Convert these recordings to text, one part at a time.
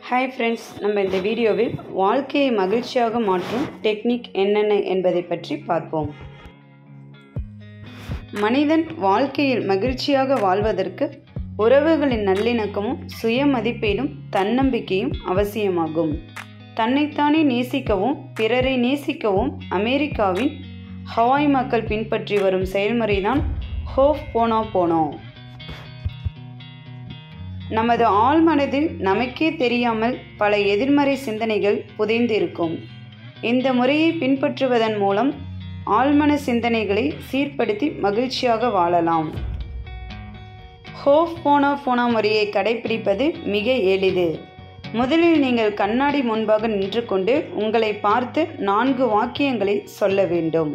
hi friends நம்ம இந்த வீடியோவில் வாழ்க்கையை மகிழ்ச்சியாக மாற்றும் டெக்னிக் என்னென்ன என்பதை பற்றி பார்ப்போம் மனிதன் வாழ்க்கையில் மகிழ்ச்சியாக வாழ்வதற்கு உறவுகளின் நல்லிணக்கமும் சுய மதிப்பீடும் தன்னம்பிக்கையும் அவசியமாகும் தன்னைத்தானே நேசிக்கவும் பிறரை நேசிக்கவும் அமெரிக்காவின் ஹவாய் மக்கள் பின்பற்றி வரும் செயல்முறைதான் ஹோப் போனோ போனோ நமது ஆழ்மனதில் நமக்கே தெரியாமல் பல எதிர்மறை சிந்தனைகள் புதைந்து இருக்கும் இந்த முறையை பின்பற்றுவதன் மூலம் ஆழ்மன சிந்தனைகளை சீர்படுத்தி மகிழ்ச்சியாக வாழலாம் ஹோப் போனா போனா முறையை கடைபிடிப்பது மிக எளிது முதலில் நீங்கள் கண்ணாடி முன்பாக நின்று கொண்டு உங்களை பார்த்து நான்கு வாக்கியங்களை சொல்ல வேண்டும்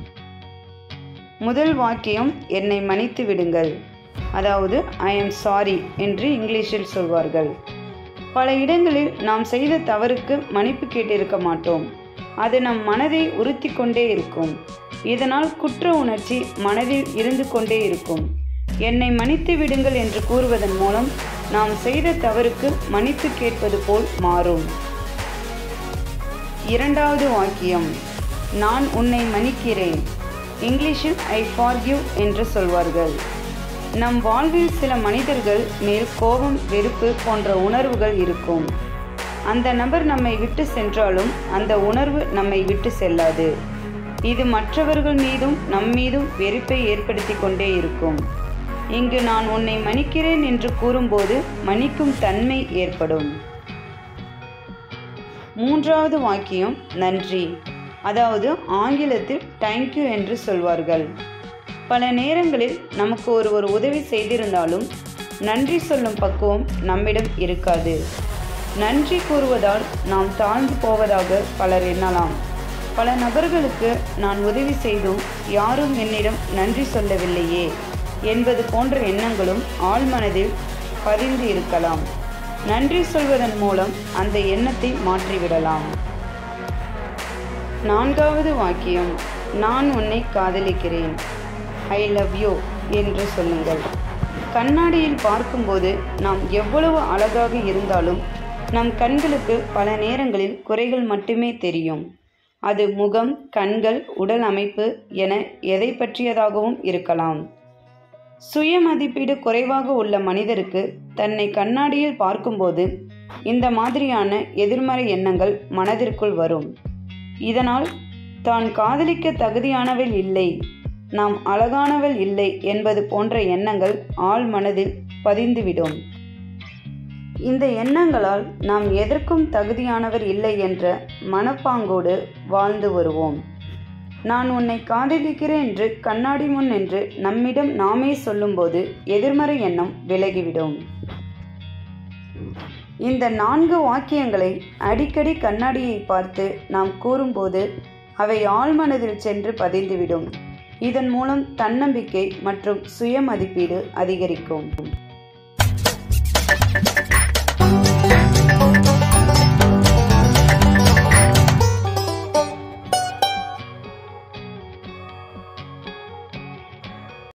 முதல் வாக்கியம் என்னை மன்னித்து விடுங்கள் அதாவது ஐ எம் சாரி என்று இங்கிலீஷில் சொல்வார்கள் பல இடங்களில் நாம் செய்த தவறுக்கு மன்னிப்பு கேட்டிருக்க மாட்டோம் அது நம் மனதை உறுத்தி கொண்டே இருக்கும் இதனால் குற்ற உணர்ச்சி மனதில் இருந்து கொண்டே இருக்கும் என்னை மன்னித்து விடுங்கள் என்று கூறுவதன் மூலம் நாம் செய்த தவறுக்கு மன்னிப்பு கேட்பது போல் மாறும் இரண்டாவது வாக்கியம் நான் உன்னை மன்னிக்கிறேன் இங்கிலீஷில் ஐ ஃபார்கிவ் என்று சொல்வார்கள் நம் வாழ்வில் சில மனிதர்கள் மேல் கோபம் வெறுப்பு போன்ற உணர்வுகள் இருக்கும் அந்த நபர் நம்மை விட்டு சென்றாலும் அந்த உணர்வு நம்மை விட்டு செல்லாது இது மற்றவர்கள் மீதும் நம் மீதும் வெறுப்பை ஏற்படுத்தி கொண்டே இருக்கும் இங்கு நான் உன்னை மன்னிக்கிறேன் என்று கூறும்போது மன்னிக்கும் தன்மை ஏற்படும் மூன்றாவது வாக்கியம் நன்றி அதாவது ஆங்கிலத்தில் தேங்க்யூ என்று சொல்வார்கள் பல நேரங்களில் நமக்கு ஒருவர் உதவி செய்திருந்தாலும் நன்றி சொல்லும் பக்குவம் நம்மிடம் இருக்காது நன்றி கூறுவதால் நாம் தாழ்ந்து போவதாக பலர் எண்ணலாம் பல நபர்களுக்கு நான் உதவி செய்தும் யாரும் என்னிடம் நன்றி சொல்லவில்லையே என்பது போன்ற எண்ணங்களும் ஆழ்மனதில் பதிந்து இருக்கலாம் நன்றி சொல்வதன் மூலம் அந்த எண்ணத்தை மாற்றிவிடலாம் நான்காவது வாக்கியம் நான் உன்னை காதலிக்கிறேன் ஐ லவ் யூ என்று சொல்லுங்கள் கண்ணாடியில் பார்க்கும்போது நாம் எவ்வளவு அழகாக இருந்தாலும் நம் கண்களுக்கு பல நேரங்களில் குறைகள் மட்டுமே தெரியும் அது முகம் கண்கள் உடல் அமைப்பு என எதை பற்றியதாகவும் இருக்கலாம் சுய மதிப்பீடு குறைவாக உள்ள மனிதருக்கு தன்னை கண்ணாடியில் பார்க்கும்போது இந்த மாதிரியான எதிர்மறை எண்ணங்கள் மனதிற்குள் வரும் இதனால் தான் காதலிக்க தகுதியானவள் இல்லை நாம் அழகானவள் இல்லை என்பது போன்ற எண்ணங்கள் ஆழ் மனதில் பதிந்துவிடும் இந்த எண்ணங்களால் நாம் எதற்கும் தகுதியானவர் இல்லை என்ற மனப்பாங்கோடு வாழ்ந்து வருவோம் நான் உன்னை காதலிக்கிறேன் என்று கண்ணாடி முன் என்று நம்மிடம் நாமே சொல்லும்போது எதிர்மறை எண்ணம் விலகிவிடும் இந்த நான்கு வாக்கியங்களை அடிக்கடி கண்ணாடியை பார்த்து நாம் கூறும்போது அவை ஆழ்மனதில் சென்று பதிந்துவிடும் இதன் மூலம் தன்னம்பிக்கை மற்றும் சுய மதிப்பீடு அதிகரிக்கும்